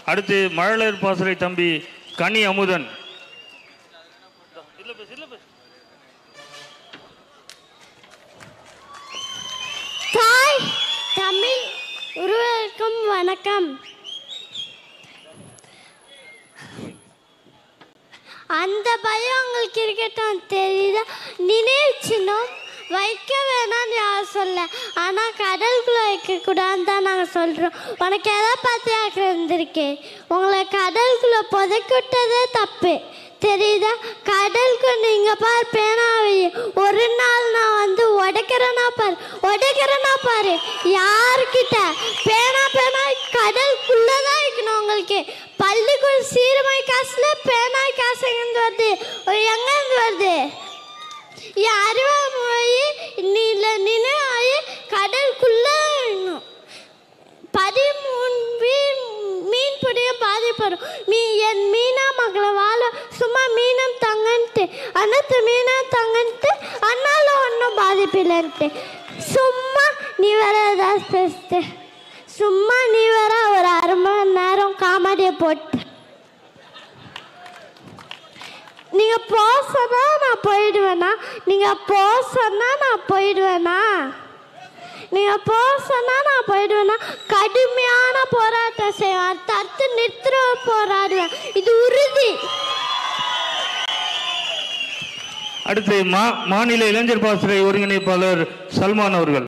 அடுத்து மழலையர் பாசறை தம்பி கனி அமுதன் தாய் தமிழ் உருவருக்கும் வணக்கம் அந்த பயம் உங்களுக்கு இருக்கட்டும் தெரியுதா நினைவு சின்னம் வைக்க வேணாம்னு யார் சொல்ல ஆனால் கடலுக்குள்ளே வைக்கக்கூடாதுன்னு தான் நாங்கள் சொல்கிறோம் உனக்கு எதை பார்த்து ஆக்கிரம் இருந்திருக்கு உங்களை கடலுக்குள்ளே புதைக்க விட்டதே தப்பு தெரியுதா கடலுக்கு நீங்கள் பார் பேனாவை ஒரு நாள் நான் வந்து உடைக்கிறேன்னா பாரு உடைக்கிறேன்னா பாரு யார்கிட்ட பேனா பேனா கடலுக்குள்ளே தான் இருக்கணும் உங்களுக்கு பள்ளிக்கூட சீரமை காசுல பேனா காசு எங்கேருந்து வருது ஒரு எங்கேருந்து வருது யாருவா போய் நீல நினைவாயி கடலுக்குள்ளே இருக்கணும் பதிமூணு மீன் மீன் பிடிய பாதிப்படும் மீ என் மீனா மகளை வாழ சும்மா மீனம் தங்கன்ட்டு அனைத்து மீனா தங்கன்ட்டு அதனால ஒன்றும் பாதிப்பில்லைன்ட்டு சும்மா நீ வேற ஏதாவது பேசிட்டு சும்மா நீ வேற ஒரு அரை மணி நேரம் காமெடியை போட்டு நீங்க போக சொன்னா நான் போயிடுவேனா நீங்க போக சொன்னா நான் போயிடுவேனா நீங்க போக சொன்னா நான் போயிடுவேனா கடுமையான போராட்டம் செய்வேன் தடுத்து நிறுத்துற போராடுவேன் இது உறுதி அடுத்து மா மாநில இளைஞர் பாசறை ஒருங்கிணைப்பாளர் சல்மான் அவர்கள்